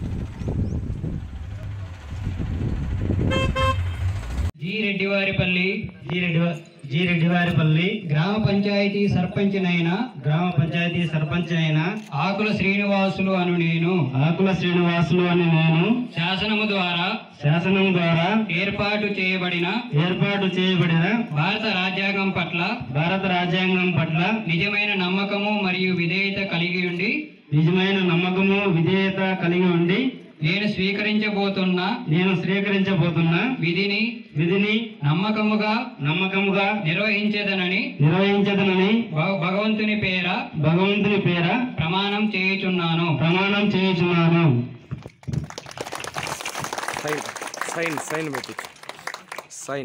G Reddivaripalli G Reddy G Reddivaripalli గ్రామ పంచాయతీ సర్పంచ్నైన గ్రామ పంచాయతీ సర్పంచ్ అయిన ఆకుల శ్రీనివాసులు అను నేను ఆకుల శ్రీనివాసులు అని నేను శాసనము ద్వారా శాసనం ద్వారా ఏర్పాటు చేయబడిన ఏర్పాటు చేయబడిన భారత రాజ్యాంగం పట్ల భారత రాజ్యాంగం పట్ల నిజమైన నమ్మకము మరియు విధేయత కలిగి ఉండి నిజమైన నమ్మకము విధేయత కలిగి ఉండి నేను స్వీకరించబోతున్న నేను స్వీకరించబోతున్న విధిని విధిని నమ్మకముగా నమ్మకముగా నిర్వహించేదనని నిర్వహించదనని భగ- భగవంతుని పేర భగవంతుని పేర ప్రమాణం చేయుచున్నాను ప్రమాణం చేయుచున్నాను సైన్ సైన్ సైన్ పెట్టి సైన్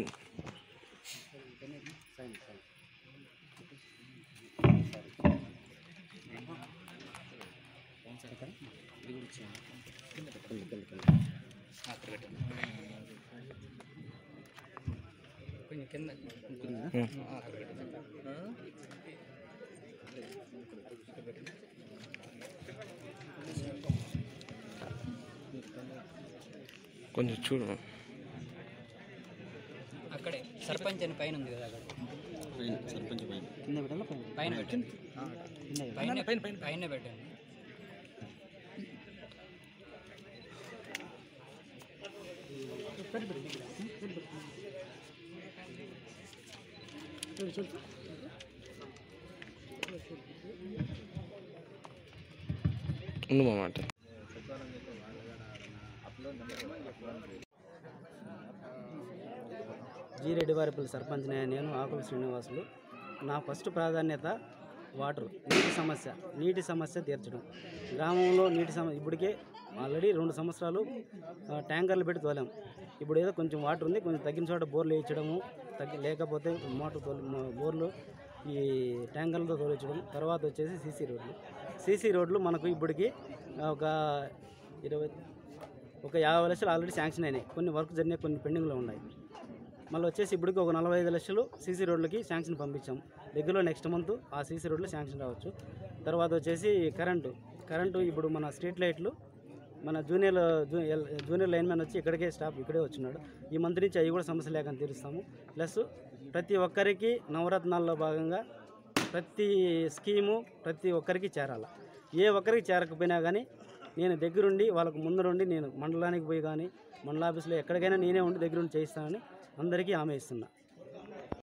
కొంచెం చూడు అక్కడే సర్పంచ్ అని పైన ఉంది కదా పైన పెట్టండి పైన పైన పైన పెట్టండి ఉండు మా మాట జీ రెడ్డివారిపల్లి సర్పంచ్ నేను ఆకుల శ్రీనివాసులు నా ఫస్ట్ ప్రాధాన్యత వాటర్ నీటి సమస్య నీటి సమస్య తీర్చడం గ్రామంలో నీటి సమస్య ఇప్పటికే ఆల్రెడీ రెండు సంవత్సరాలు ఆ, ట్యాంకర్లు పెట్టి తోలాం ఇప్పుడు ఏదో కొంచెం వాటర్ ఉంది కొంచెం తగ్గిన చోట బోర్లు వేయించడము తగ్గి లేకపోతే మోటార్ తోలి మో- బోర్లు ఈ ట్యాంకర్లతో తోలించడం తర్వాత వచ్చేసి సీసీ రోడ్లు సీసీ రోడ్లు మనకు ఇప్పటికి ఒక ఇరవై ఒక యాభై లక్షలు ఆల్రెడీ శాంక్షన్ అయినాయి కొన్ని వర్క్ జరిగినాయి కొన్ని పెండింగ్లో ఉన్నాయి మళ్ళీ వచ్చేసి ఇప్పటికి ఒక నలభై ఐదు లక్షలు సీసీ రోడ్లకి శాంక్షన్ పంపించాం దగ్గరలో నెక్స్ట్ మంత్ ఆ సీసీ రోడ్లు శాంక్షన్ రావచ్చు తర్వాత వచ్చేసి కరెంటు కరెంటు ఇప్పుడు మన స్ట్రీట్ లైట్లు మన జూనియర్ జూ- ఎల్- జూనియర్ లైన్ మ్యాన్ వచ్చి ఇక్కడికే స్టాప్ ఇక్కడే వచ్చినాడు ఈ మంత్ నుంచి అవి కూడా సమస్య లేకుండా తీరుస్తాము ప్లస్ ప్రతి ఒక్కరికి నవరత్నాల్లో భాగంగా ప్రతి స్కీము ప్రతి ఒక్కరికి చేరాల ఏ ఒక్కరికి చేరకపోయినా కానీ నేను దగ్గరుండి వాళ్ళకు ముందరుండి నేను మండలానికి పోయి కానీ మండల ఆఫీస్లో ఎక్కడికైనా నేనే ఉండి దగ్గరుండి చేయిస్తానని అందరికీ హామీ ఇస్తున్నా